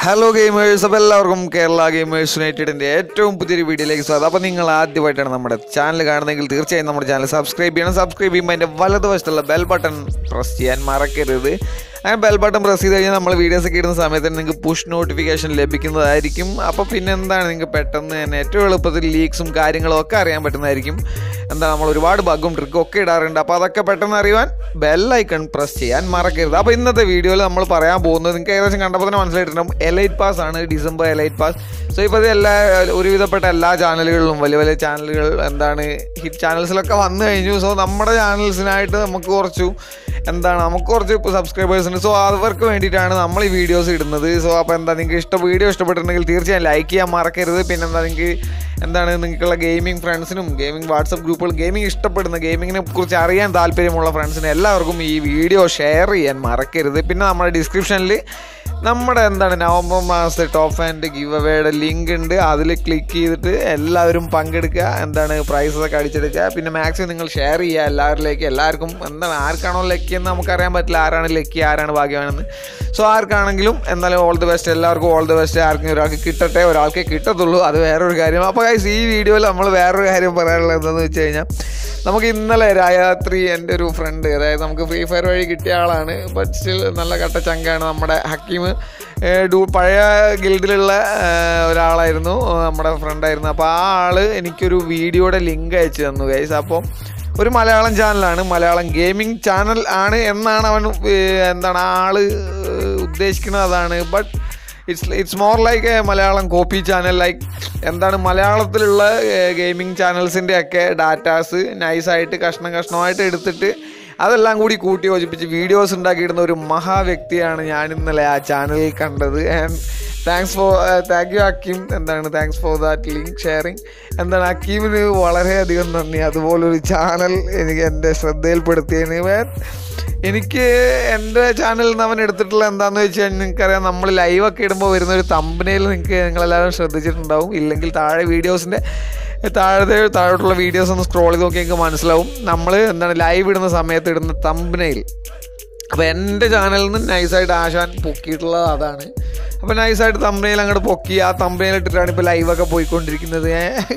Hello gamers അപ്പോൾ എല്ലാവർക്കും Kerala gamers യുണൈറ്റഡിൻ്റെ ഏറ്റവും പുതിയൊരു വീഡിയോയിലേക്ക് സ്വാഗതം അപ്പോൾ നിങ്ങൾ ആദ്യമായിട്ടാണ് നമ്മുടെ ചാനൽ കാണുന്നതെങ്കിൽ തീർച്ചയായും നമ്മുടെ ചാനൽ സബ്സ്ക്രൈബ് ചെയ്യണം സബ്സ്ക്രൈബ് ചെയ്യുമ്പോൾ അതിൻ്റെ വലതുവശത്തുള്ള ബെൽ ബട്ടൺ പ്രസ് ചെയ്യാൻ മറക്കരുത് അങ്ങനെ ബെൽ ബട്ടൺ പ്രസ് ചെയ്ത് കഴിഞ്ഞാൽ നമ്മൾ വീഡിയോസ് ഒക്കെ ഇടുന്ന സമയത്ത് തന്നെ നിങ്ങൾക്ക് പുഷ് നോട്ടിഫിക്കേഷൻ ലഭിക്കുന്നതായിരിക്കും അപ്പോൾ പിന്നെ എന്താണ് നിങ്ങൾക്ക് പെട്ടെന്ന് തന്നെ ഏറ്റവും എളുപ്പത്തിൽ ലീക്സും കാര്യങ്ങളും ഒക്കെ അറിയാൻ പറ്റുന്നതായിരിക്കും എന്താ നമ്മൾ ഒരുപാട് ബഗും ട്രിക്കും ഒക്കെ ഇടാറുണ്ട് അപ്പോൾ അതൊക്കെ പെട്ടെന്ന് അറിയുവാൻ ബെല്ലൈക്കൺ പ്രസ് ചെയ്യാൻ മറക്കരുത് അപ്പോൾ ഇന്നത്തെ വീഡിയോയിൽ നമ്മൾ പറയാൻ പോകുന്നത് നിങ്ങൾക്ക് ഏകദേശം കണ്ടപ്പോൾ തന്നെ മനസ്സിലായിട്ടുണ്ടാവും എലൈറ്റ് പാസ് ആണ് ഡിസംബർ എലൈറ്റ് പാസ് സോ ഇപ്പോൾ ഇത് എല്ലാ ഒരുവിധപ്പെട്ട എല്ലാ ചാനലുകളിലും വലിയ വലിയ ചാനലുകൾ എന്താണ് ഹിറ്റ് ചാനൽസിലൊക്കെ വന്നു കഴിഞ്ഞു സോ നമ്മുടെ ചാനൽസിനായിട്ട് നമുക്ക് കുറച്ചു എന്താണ് നമുക്ക് കുറച്ച് സബ്സ്ക്രൈബേഴ്സ് ഉണ്ട് സോ അവർക്ക് വേണ്ടിയിട്ടാണ് നമ്മൾ ഈ വീഡിയോസ് ഇടുന്നത് സോ അപ്പോൾ എന്താ നിങ്ങൾക്ക് ഇഷ്ടം വീഡിയോ ഇഷ്ടപ്പെട്ടിട്ടുണ്ടെങ്കിൽ തീർച്ചയായും ലൈക്ക് ചെയ്യാൻ മറക്കരുത് പിന്നെ എന്താ നിങ്ങൾക്ക് എന്താണ് നിങ്ങൾക്കുള്ള ഗെയിമിംഗ് ഫ്രണ്ട്സിനും ഗെയിമിംഗ് വാട്സപ്പ് ഗ്രൂപ്പുകൾ ഗെയിമിംഗ് ഇഷ്ടപ്പെടുന്ന ഗെയിമിങ്ങിനെ കുറിച്ച് അറിയാൻ താല്പര്യമുള്ള ഫ്രണ്ട്സിന് എല്ലാവർക്കും ഈ വീഡിയോ ഷെയർ ചെയ്യാൻ മറക്കരുത് പിന്നെ നമ്മുടെ ഡിസ്ക്രിപ്ഷനിൽ നമ്മുടെ എന്താണ് നവംബർ മാസത്തെ ടോപ്പ് ആൻഡ് ഗിവ് അവയുടെ ലിങ്ക് ഉണ്ട് അതിൽ ക്ലിക്ക് ചെയ്തിട്ട് എല്ലാവരും പങ്കെടുക്കുക എന്താണ് പ്രൈസസ് ഒക്കെ അടിച്ചെടുക്കുക പിന്നെ മാക്സിമം നിങ്ങൾ ഷെയർ ചെയ്യുക എല്ലാവരിലേക്ക് എല്ലാവർക്കും എന്താണ് ആർക്കാണോ ലക്കി എന്ന് നമുക്കറിയാൻ പറ്റില്ല ആരാണ് ലക്കി ആരാണ് ഭാഗ്യവാനെന്ന് സോ ആർക്കാണെങ്കിലും എന്നാലും ഓൾ ദി ബെസ്റ്റ് എല്ലാവർക്കും ഓൾ ദി ബെസ്റ്റ് ആർക്കും ഒരാൾക്ക് കിട്ടട്ടെ ഒരാൾക്കേ കിട്ടത്തുള്ളൂ അത് വേറൊരു കാര്യം അപ്പോൾ ഗൈസ് ഈ വീഡിയോയിൽ നമ്മൾ വേറൊരു കാര്യം പറയാനുള്ളത് എന്താണെന്ന് വെച്ച് കഴിഞ്ഞാൽ നമുക്ക് ഇന്നലെ രാത്രി എൻ്റെ ഒരു ഫ്രണ്ട് അതായത് നമുക്ക് ഫ്രീ ഫയർ വഴി കിട്ടിയ ആളാണ് ബട്ട് സ്റ്റിൽ നല്ല കട്ട ചങ്കാണ് നമ്മുടെ ഹക്കീം ഡൂ പഴയ ഗിൽഡിലുള്ള ഒരാളായിരുന്നു നമ്മുടെ ഫ്രണ്ടായിരുന്നു അപ്പോൾ ആ ആൾ എനിക്കൊരു വീഡിയോയുടെ ലിങ്ക് അയച്ചു തന്നു ഗൈസ് അപ്പോൾ ഒരു മലയാളം ചാനലാണ് മലയാളം ഗെയിമിംഗ് ചാനൽ ആണ് എന്നാണ് അവൻ എന്താണ് ആ ആൾ ഉദ്ദേശിക്കുന്നത് അതാണ് but it's it's more like a Malayalam copy channel like എന്താണ് മലയാളത്തിലുള്ള ഗെയിമിംഗ് ചാനൽസിൻ്റെ ഒക്കെ ഡാറ്റാസ് നൈസായിട്ട് കഷ്ണം കഷ്ണമായിട്ട് എടുത്തിട്ട് അതെല്ലാം കൂടി കൂട്ടി യോജിപ്പിച്ച് വീഡിയോസ് ഉണ്ടാക്കിയിടുന്ന ഒരു മഹാവ്യക്തിയാണ് ഞാൻ ഇന്നലെ ആ ചാനലിൽ കണ്ടത് and thanks for thank you Akeem എന്താണ് thanks for that link sharing എന്താണ് അക്കീമിന് വളരെയധികം നന്ദി അതുപോലൊരു ചാനൽ എനിക്ക് എൻ്റെ ശ്രദ്ധയിൽപ്പെടുത്തിയതിന് എനിക്ക് എൻ്റെ ചാനലിൽ നിന്ന് അവൻ എടുത്തിട്ടുള്ള എന്താണെന്ന് വെച്ച് കഴിഞ്ഞാൽ നിങ്ങൾക്കറിയാം നമ്മൾ ലൈവൊക്കെ ഇടുമ്പോൾ വരുന്ന ഒരു തമ്പനയിൽ നിങ്ങൾക്ക് നിങ്ങളെല്ലാവരും ശ്രദ്ധിച്ചിട്ടുണ്ടാവും ഇല്ലെങ്കിൽ താഴെ വീഡിയോസിൻ്റെ താഴത്തെ താഴോട്ടുള്ള വീഡിയോസ് ഒന്ന് സ്ക്രോൾ ചെയ്ത് നോക്കി നിങ്ങൾക്ക് മനസ്സിലാവും നമ്മൾ എന്താണ് ലൈവ് ഇടുന്ന സമയത്ത് ഇടുന്ന തമ്പനയിൽ അപ്പോൾ എൻ്റെ ചാനലിൽ നിന്ന് നൈസായിട്ട് ആശാൻ പൊക്കിയിട്ടുള്ളത് അതാണ് അപ്പോൾ നൈസായിട്ട് തമ്പനയിൽ അങ്ങോട്ട് പൊക്കി ആ തമ്പനയിൽ ഇട്ടിട്ടാണ് ഇപ്പോൾ ലൈവൊക്കെ പോയിക്കൊണ്ടിരിക്കുന്നത്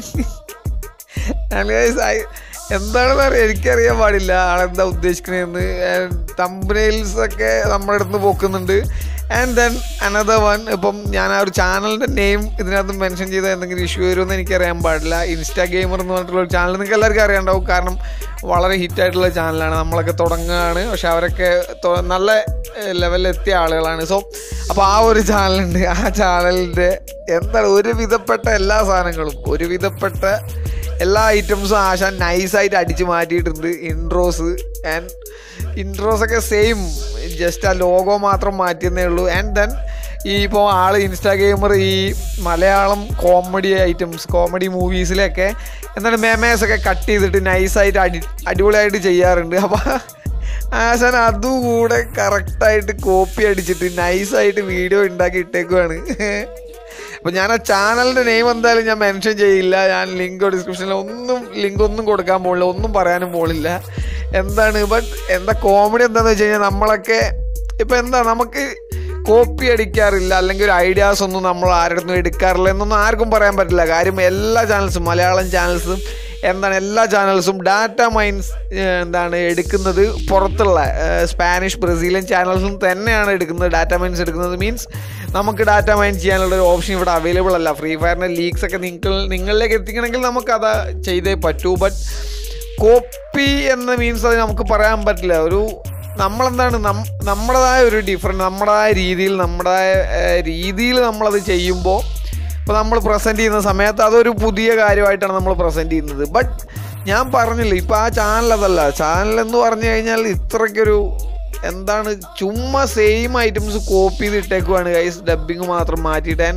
എന്താണെന്ന് അറിയാം എനിക്കറിയാൻ പാടില്ല ആളെന്താ ഉദ്ദേശിക്കണതെന്ന് തമ്പനയിൽസ് ഒക്കെ നമ്മുടെ അടുത്ത് പൊക്കുന്നുണ്ട് ആൻഡ് ദെൻ അനദർ വൺ ഇപ്പം ഞാൻ ആ ഒരു ചാനലിൻ്റെ നെയിം ഇതിനകത്ത് മെൻഷൻ ചെയ്ത എന്തെങ്കിലും ഇഷ്യൂ വരുമെന്ന് എനിക്കറിയാൻ പാടില്ല ഇൻസ്റ്റാ ഗെയിമർ എന്ന് പറഞ്ഞിട്ടുള്ള ഒരു ചാനൽ നിങ്ങൾക്ക് എല്ലാവർക്കും അറിയാണ്ടാവും കാരണം വളരെ ഹിറ്റായിട്ടുള്ള ചാനലാണ് നമ്മളൊക്കെ തുടങ്ങുകയാണ് പക്ഷെ അവരൊക്കെ നല്ല ലെവലിൽ എത്തിയ ആളുകളാണ് സോ അപ്പോൾ ആ ഒരു ചാനലുണ്ട് ആ ചാനലിൻ്റെ എന്താണ് ഒരുവിധപ്പെട്ട എല്ലാ സാധനങ്ങളും ഒരുവിധപ്പെട്ട എല്ലാ ഐറ്റംസും ആശാൻ നൈസായിട്ട് അടിച്ചു മാറ്റിയിട്ടുണ്ട് ഇൻട്രോസ് ആൻഡ് ഇൻട്രോസ് ഒക്കെ സെയിം ജസ്റ്റ് ആ ലോഗോ മാത്രം മാറ്റിയെന്നേ ഉള്ളൂ ആൻഡ് ദെൻ ഈ ഇപ്പോൾ ആൾ ഇൻസ്റ്റാ ഗെയിമർ ഈ മലയാളം കോമഡി ഐറ്റംസ് കോമഡി മൂവീസിലൊക്കെ എന്താണ് മേമേഴ്സ് ഒക്കെ കട്ട് ചെയ്തിട്ട് നൈസായിട്ട് അടി അടിപൊളിയായിട്ട് ചെയ്യാറുണ്ട് അപ്പോൾ ആശാൻ അതുകൂടെ കറക്റ്റായിട്ട് കോപ്പി അടിച്ചിട്ട് നൈസായിട്ട് വീഡിയോ ഉണ്ടാക്കി ഇട്ടേക്കുവാണ് അപ്പോൾ ഞാൻ ആ ചാനലിൻ്റെ നെയിം എന്തായാലും ഞാൻ മെൻഷൻ ചെയ്യില്ല ഞാൻ ലിങ്ക് ഡിസ്ക്രിപ്ഷനിൽ ഒന്നും ലിങ്ക് ഒന്നും കൊടുക്കാൻ പോകില്ല ഒന്നും പറയാനും പോകില്ല എന്താണ് ബട്ട് എന്താ കോമഡി എന്താണെന്ന് വെച്ച് കഴിഞ്ഞാൽ നമ്മളൊക്കെ ഇപ്പം എന്താ നമുക്ക് കോപ്പി അടിക്കാറില്ല അല്ലെങ്കിൽ ഒരു ഐഡിയാസ് ഒന്നും നമ്മൾ ആരുടെ എടുക്കാറില്ല എന്നൊന്നും ആർക്കും പറയാൻ പറ്റില്ല കാര്യം എല്ലാ ചാനൽസും മലയാളം ചാനൽസും എന്താണ് എല്ലാ ചാനൽസും ഡാറ്റ മൈൻസ് എന്താണ് എടുക്കുന്നത് പുറത്തുള്ള സ്പാനിഷ് ബ്രസീലിയൻ ചാനൽസും തന്നെയാണ് എടുക്കുന്നത് ഡാറ്റ മൈൻസ് എടുക്കുന്നത് മീൻസ് നമുക്ക് ഡാറ്റ മൈൻ ചെയ്യാനുള്ള ഒരു ഓപ്ഷൻ ഇവിടെ അവൈലബിൾ അല്ല ഫ്രീ ഫയറിൻ്റെ ലീക്സ് ഒക്കെ നിങ്ങൾ നിങ്ങളിലേക്ക് എത്തിക്കണമെങ്കിൽ നമുക്കത് ചെയ്തേ പറ്റൂ ബട്ട് കോപ്പി എന്ന മീൻസ് അത് നമുക്ക് പറയാൻ പറ്റില്ല ഒരു നമ്മളെന്താണ് നം നമ്മുടേതായ ഒരു ഡിഫറെൻറ്റ് നമ്മുടേതായ രീതിയിൽ നമ്മുടേതായ രീതിയിൽ നമ്മളത് ചെയ്യുമ്പോൾ ഇപ്പോൾ നമ്മൾ പ്രസൻറ്റ് ചെയ്യുന്ന സമയത്ത് അതൊരു പുതിയ കാര്യമായിട്ടാണ് നമ്മൾ പ്രസൻറ്റ് ചെയ്യുന്നത് ബട്ട് ഞാൻ പറഞ്ഞില്ല ഇപ്പോൾ ആ ചാനൽ അതല്ല ചാനൽ എന്ന് പറഞ്ഞു കഴിഞ്ഞാൽ ഇത്രയ്ക്കൊരു എന്താണ് ചുമ്മാ സെയിം ഐറ്റംസ് കോപ്പി ചെയ്ത് ഇട്ടേക്കുവാണ് ഗൈസ് ഡബിങ് മാത്രം മാറ്റിയിട്ട്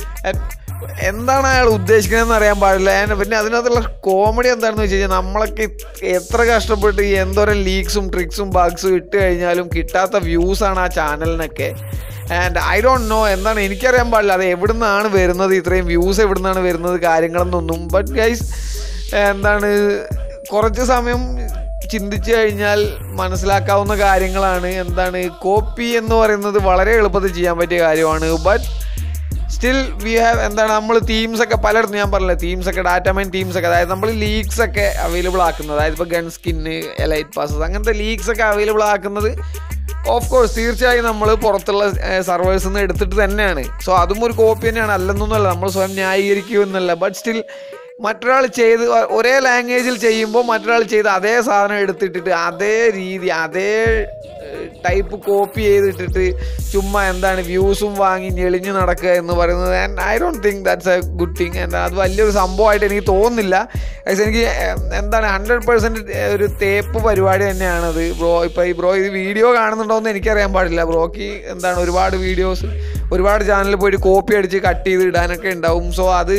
എന്താണ് അയാൾ ഉദ്ദേശിക്കുന്നതെന്ന് അറിയാൻ പാടില്ല പിന്നെ അതിനകത്തുള്ള കോമഡി എന്താണെന്ന് വെച്ച് കഴിഞ്ഞാൽ നമ്മളൊക്കെ എത്ര കഷ്ടപ്പെട്ട് എന്തോരം ലീക്സും ട്രിക്സും ബഗ്സും ഇട്ട് കഴിഞ്ഞാലും കിട്ടാത്ത വ്യൂസാണ് ആ ചാനലിനൊക്കെ ആൻഡ് ഐ ഡോണ്ട് നോ എന്താണ് എനിക്കറിയാൻ പാടില്ല അത് എവിടെ നിന്നാണ് വരുന്നത് ഇത്രയും വ്യൂസ് എവിടെ നിന്നാണ് വരുന്നത് കാര്യങ്ങളെന്നൊന്നും ബട്ട് ഗൈസ് എന്താണ് കുറച്ച് സമയം ചിന്തിച്ചു കഴിഞ്ഞാൽ മനസ്സിലാക്കാവുന്ന കാര്യങ്ങളാണ് എന്താണ് കോപ്പി എന്ന് പറയുന്നത് വളരെ എളുപ്പത്തിൽ ചെയ്യാൻ പറ്റിയ കാര്യമാണ് ബട്ട് സ്റ്റിൽ വി ഹാവ് എന്താണ് നമ്മൾ തീംസ് ഒക്കെ പലയിടത്തും ഞാൻ പറഞ്ഞില്ല തീംസ് ഒക്കെ ഡാറ്റ മൈൻ തീംസ് ഒക്കെ അതായത് നമ്മൾ ലീക്സ് ഒക്കെ അവൈലബിൾ ആക്കുന്നത് അതായത് ഇപ്പോൾ ഗൺ സ്കിന്ന് എലൈറ്റ് പാസസ് അങ്ങനത്തെ ലീക്സ് ഒക്കെ അവൈലബിൾ ആക്കുന്നത് ഓഫ് കോഴ്സ് തീർച്ചയായും നമ്മൾ പുറത്തുള്ള സർവേഴ്സിൽ നിന്ന് എടുത്തിട്ട് തന്നെയാണ് സോ അതും ഒരു കോപ്പി തന്നെയാണ് അല്ലെന്നൊന്നുമല്ല നമ്മൾ സ്വയം ന്യായീകരിക്കുമെന്നല്ല ബട്ട് സ്റ്റിൽ മറ്റൊരാൾ ചെയ്ത് ഒരേ ലാംഗ്വേജിൽ ചെയ്യുമ്പോൾ മറ്റൊരാൾ ചെയ്ത് അതേ സാധനം എടുത്തിട്ടിട്ട് അതേ രീതി അതേ ടൈപ്പ് കോപ്പി ചെയ്തിട്ടിട്ട് ചുമ്മാ എന്താണ് വ്യൂസും വാങ്ങി ഞെളിഞ്ഞ് നടക്കുക എന്ന് പറയുന്നത് and I don't think that's a good thing and അത് വലിയൊരു സംഭവമായിട്ട് എനിക്ക് തോന്നുന്നില്ല Guys, എനിക്ക് ഏർ, എന്താണ് ഹൺഡ്രഡ് പെർസെൻറ്റ് ഒരു തേപ്പ് പരിപാടി തന്നെയാണത് ബ്രോ ഇപ്പോൾ ഈ ബ്രോ ഇത് വീഡിയോ കാണുന്നുണ്ടോ എന്ന് എനിക്കറിയാൻ പാടില്ല ബ്രോക്ക് എന്താണ് ഒരുപാട് വീഡിയോസ് ഒരുപാട് ചാനലിൽ പോയിട്ട് കോപ്പി അടിച്ച് കട്ട് ചെയ്ത് ഇടാനൊക്കെ ഉണ്ടാവും സോ അത്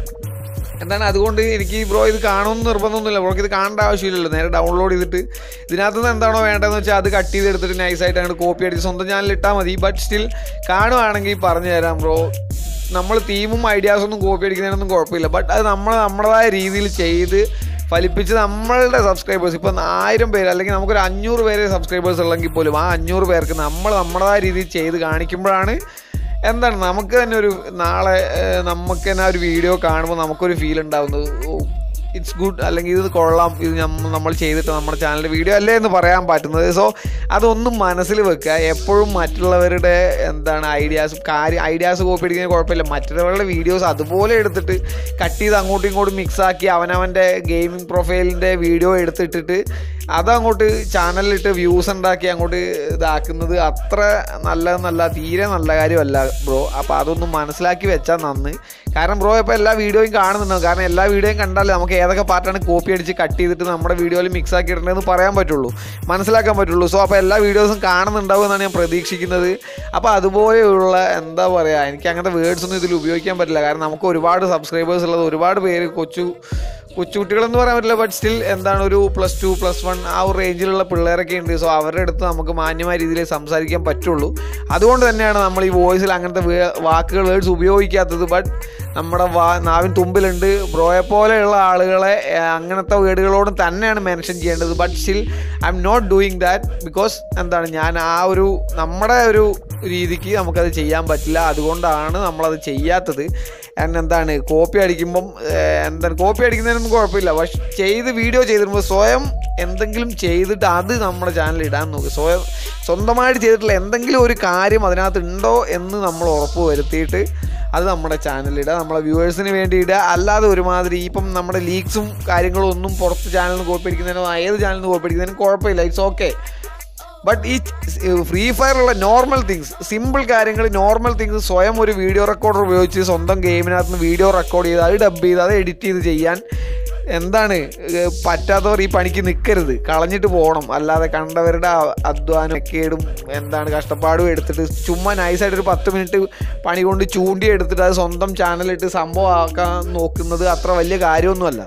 എന്താണ് അതുകൊണ്ട് എനിക്ക് ബ്രോ ഇത് കാണുമെന്ന് നിർബന്ധമൊന്നുമില്ല ബ്രോക്ക് ഇത് കാണേണ്ട ആവശ്യമില്ലല്ലോ നേരെ ഡൗൺലോഡ് ചെയ്തിട്ട് ഇതിനകത്ത് നിന്ന് എന്താണോ വേണ്ടതെന്ന് വെച്ചാൽ അത് കട്ട് ചെയ്ത് എടുത്തിട്ട് നൈസായിട്ട് അങ്ങോട്ട് കോപ്പി അടിച്ച് സ്വന്തം ചാനലിൽ ഇട്ടാൽ മതി ബട്ട് സ്റ്റിൽ കാണുവാണെങ്കിൽ പറഞ്ഞു തരാം ബ്രോ നമ്മൾ തീമും ഐഡിയാസൊന്നും കോപ്പി അടിക്കുന്നതിനൊന്നും കുഴപ്പമില്ല ബട്ട് അത് നമ്മൾ നമ്മുടേതായ രീതിയിൽ ചെയ്ത് ഫലിപ്പിച്ച് നമ്മളുടെ സബ്സ്ക്രൈബേഴ്സ് ഇപ്പം ആയിരം പേര് അല്ലെങ്കിൽ നമുക്കൊരു അഞ്ഞൂറ് പേര് സബ്സ്ക്രൈബേഴ്സ് ഉള്ളെങ്കിൽ പോലും ആ അഞ്ഞൂറ് പേർക്ക് നമ്മൾ നമ്മുടേതായ രീതിയിൽ ചെയ്ത് കാണിക്കുമ്പോഴാണ് എന്താണ് നമുക്ക് തന്നെ ഒരു നാളെ ഏഹ്, നമുക്ക് തന്നെ ആ ഒരു വീഡിയോ കാണുമ്പോൾ നമുക്കൊരു ഫീൽ ഉണ്ടാവുന്നത് ഇറ്റ്സ് ഗുഡ് അല്ലെങ്കിൽ ഇത് കൊള്ളാം ഇത് നമ്മ- നമ്മൾ ചെയ്തിട്ട് നമ്മുടെ ചാനലിൻ്റെ വീഡിയോ അല്ലേ എന്ന് പറയാൻ പറ്റുന്നത് സോ അതൊന്നും മനസ്സിൽ വെക്കുക എപ്പോഴും മറ്റുള്ളവരുടെ എന്താണ് ഐഡിയാസ് കാര്യം ഐഡിയാസ് കോപ്പി അടിക്കുന്നതിന് കുഴപ്പമില്ല മറ്റുള്ളവരുടെ വീഡിയോസ് അതുപോലെ എടുത്തിട്ട് കട്ട് ചെയ്ത് അങ്ങോട്ടും ഇങ്ങോട്ടും മിക്സ് ആക്കി അവനവൻ്റെ ഗെയിമിംഗ് പ്രൊഫൈലിൻ്റെ വീഡിയോ എടുത്തിട്ടിട്ട് അതങ്ങോട്ട് ചാനലിലിട്ട് വ്യൂസ് ഉണ്ടാക്കി അങ്ങോട്ട് ഇതാക്കുന്നത് അത്ര നല്ലതെന്നല്ല തീരെ നല്ല കാര്യമല്ല ബ്രോ അപ്പോൾ അതൊന്നും മനസ്സിലാക്കി വെച്ചാൽ നന്ന് കാരണം ബ്രോ ഇപ്പോൾ എല്ലാ വീഡിയോയും കാണുന്നുണ്ടാവും കാരണം എല്ലാ വീഡിയോയും കണ്ടാലേ നമുക്ക് ഏതൊക്കെ പാർട്ടാണ് കോപ്പി അടിച്ച് കട്ട് ചെയ്തിട്ട് നമ്മുടെ വീഡിയോയിൽ മിക്സ് ആക്കി ഇടേണ്ടതെന്ന് പറയാൻ പറ്റുള്ളൂ മനസ്സിലാക്കാൻ പറ്റുള്ളൂ സോ അപ്പോൾ എല്ലാ വീഡിയോസും കാണുന്നുണ്ടാവും എന്നാണ് ഞാൻ പ്രതീക്ഷിക്കുന്നത് അപ്പോൾ അതുപോലെയുള്ള എന്താ പറയുക എനിക്ക് അങ്ങനത്തെ വേർഡ്സ് ഒന്നും ഇതിൽ ഉപയോഗിക്കാൻ പറ്റില്ല കാരണം നമുക്ക് ഒരുപാട് സബ്സ്ക്രൈബേഴ്സ് ഉള്ളത് ഒരുപാട് പേര് കൊച്ചു കൊച്ചുകുട്ടികളെന്ന് പറയാൻ പറ്റില്ല ബട്ട് സ്റ്റിൽ എന്താണ് ഒരു പ്ലസ് ടു പ്ലസ് വൺ ആ ഒരു റേഞ്ചിലുള്ള പിള്ളേരൊക്കെ ഉണ്ട് സോ അവരുടെ അടുത്ത് നമുക്ക് മാന്യമായ രീതിയിൽ സംസാരിക്കാൻ പറ്റുള്ളൂ അതുകൊണ്ട് തന്നെയാണ് നമ്മൾ ഈ വോയിസിൽ അങ്ങനത്തെ വേ- വാക്കുകൾ വേർഡ്സ് ഉപയോഗിക്കാത്തത് ബട്ട് നമ്മുടെ വാ നാവിൻ തുമ്പിലുണ്ട് ബ്രോയെ പോലെയുള്ള ആളുകളെ ഏർ, അങ്ങനത്തെ വേർഡുകളോടും തന്നെയാണ് മെൻഷൻ ചെയ്യേണ്ടത് but still I'm not doing that because എന്താണ് ഞാൻ ആ ഒരു നമ്മുടെ ഒരു രീതിക്ക് നമുക്കത് ചെയ്യാൻ പറ്റില്ല അതുകൊണ്ടാണ് നമ്മളത് ചെയ്യാത്തത് കാരണം എന്താണ് കോപ്പി അടിക്കുമ്പം ഏർ, എന്താണ് കോപ്പി അടിക്കുന്നതിനൊന്നും കുഴപ്പമില്ല പക്ഷെ ചെയ്ത് വീഡിയോ ചെയ്തിരുമ്പോൾ സ്വയം എന്തെങ്കിലും ചെയ്തിട്ട് അത് നമ്മുടെ ചാനലിൽ ഇടാൻ നോക്കുക സ്വയം സ്വന്തമായിട്ട് ചെയ്തിട്ടുള്ള എന്തെങ്കിലും ഒരു കാര്യം അതിനകത്ത് ഉണ്ടോ എന്ന് നമ്മൾ ഉറപ്പ് വരുത്തിയിട്ട് അത് നമ്മുടെ ചാനലിൽ ഇടുക നമ്മളെ വ്യൂവേഴ്സിന് വേണ്ടി ഇടുക അല്ലാതെ ഒരുമാതിരി ഇപ്പം നമ്മുടെ ലീക്സും കാര്യങ്ങളും ഒന്നും പുറത്ത് ചാനലിൽ നിന്ന് കോപ്പി അടിക്കുന്നതിനോ ഏത് ചാനലിൽ നിന്ന് കോപ്പി അടിക്കുന്നതിനും കുഴപ്പമില്ല ഇറ്റ്സ് ഓക്കെ ബട്ട് ഈ ഫ്രീ ഫയറുള്ള നോർമൽ തിങ്സ് സിമ്പിൾ കാര്യങ്ങൾ നോർമൽ തിങ്സ് സ്വയം ഒരു വീഡിയോ റെക്കോർഡർ ഉപയോഗിച്ച് സ്വന്തം ഗെയിമിനകത്ത് നിന്ന് വീഡിയോ റെക്കോർഡ് ചെയ്ത് അത് ഡബ് ചെയ്ത് അത് എഡിറ്റ് ചെയ്ത് ചെയ്യാൻ എന്താണ് ഏഹ് പറ്റാത്തവർ ഈ പണിക്ക് നിൽക്കരുത് കളഞ്ഞിട്ട് പോകണം അല്ലാതെ കണ്ടവരുടെ അ- അധ്വാനം ഒക്കെയിടും എന്താണ് കഷ്ടപ്പാടും എടുത്തിട്ട് ചുമ്മാ നൈസായിട്ട് ഒരു പത്ത് മിനിറ്റ് പണി കൊണ്ട് ചൂണ്ടി എടുത്തിട്ട് അത് സ്വന്തം ചാനലിട്ട് സംഭവമാക്കാൻ നോക്കുന്നത് അത്ര വലിയ കാര്യമൊന്നുമല്ല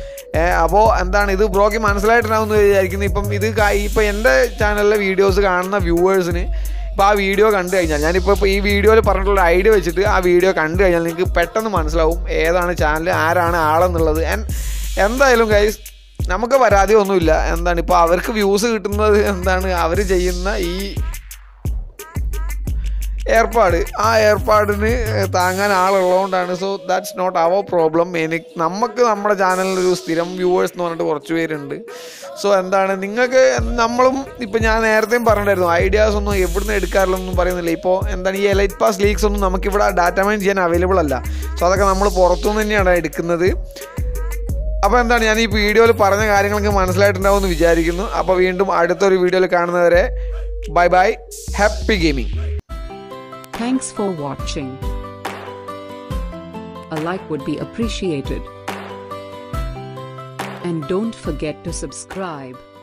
അപ്പോൾ എന്താണ് ഇത് ബ്രോക്ക് മനസ്സിലായിട്ടുണ്ടാവും എന്ന് വിചാരിക്കുന്നു ഇപ്പം ഇത് ക- ഇപ്പം എൻ്റെ ചാനലിലെ വീഡിയോസ് കാണുന്ന വ്യൂവേഴ്സിന് ഇപ്പോൾ ആ വീഡിയോ കണ്ടു കഴിഞ്ഞാൽ ഞാനിപ്പോൾ ഇപ്പോൾ ഈ വീഡിയോയിൽ പറഞ്ഞിട്ടുള്ള ഐഡിയ വെച്ചിട്ട് ആ വീഡിയോ കണ്ടു കഴിഞ്ഞാൽ നിങ്ങൾക്ക് പെട്ടെന്ന് മനസ്സിലാവും ഏതാണ് ചാനൽ ആരാണ് ആളെന്നുള്ളത് ആൻഡ് എന്തായാലും ഗൈസ് നമുക്ക് പരാതി ഒന്നുമില്ല എന്താണ് ഇപ്പോൾ അവർക്ക് വ്യൂസ് കിട്ടുന്നത് എന്താണ് അവർ ചെയ്യുന്ന ഈ ഏർപ്പാട് ആ ഏർപ്പാടിന് താങ്ങാൻ ആളുള്ളതുകൊണ്ടാണ് so that's not our problem എനിക്ക് നമുക്ക് നമ്മുടെ ചാനലിൽ ഒരു സ്ഥിരം വ്യൂവേഴ്സ് എന്ന് പറഞ്ഞിട്ട് കുറച്ച് പേരുണ്ട് സോ എന്താണ് നിങ്ങൾക്ക് നമ്മളും ഇപ്പം ഞാൻ നേരത്തെയും പറഞ്ഞിട്ടായിരുന്നു ഐഡിയാസ് ഒന്നും എവിടുന്ന് എടുക്കാറില്ലെന്നും പറയുന്നില്ല ഇപ്പോൾ എന്താണ് ഈ എലൈറ്റ് പാസ് ലീക്സ് ഒന്നും നമുക്കിവിടെ ഡാറ്റ മൈൻ ചെയ്യാൻ അവൈലബിൾ അല്ല സോ അതൊക്കെ നമ്മൾ പുറത്തുനിന്ന് തന്നെയാണ് എടുക്കുന്നത് അപ്പോൾ എന്താണ് ഞാൻ ഈ വീഡിയോയിൽ പറഞ്ഞ കാര്യങ്ങളൊക്കെ മനസ്സിലായിട്ടുണ്ടാവും എന്ന് വിചാരിക്കുന്നു അപ്പോൾ വീണ്ടും അടുത്തൊരു വീഡിയോയിൽ കാണുന്നവരെ bye bye happy gaming Thanks for watching. A like would be appreciated. And don't forget to subscribe.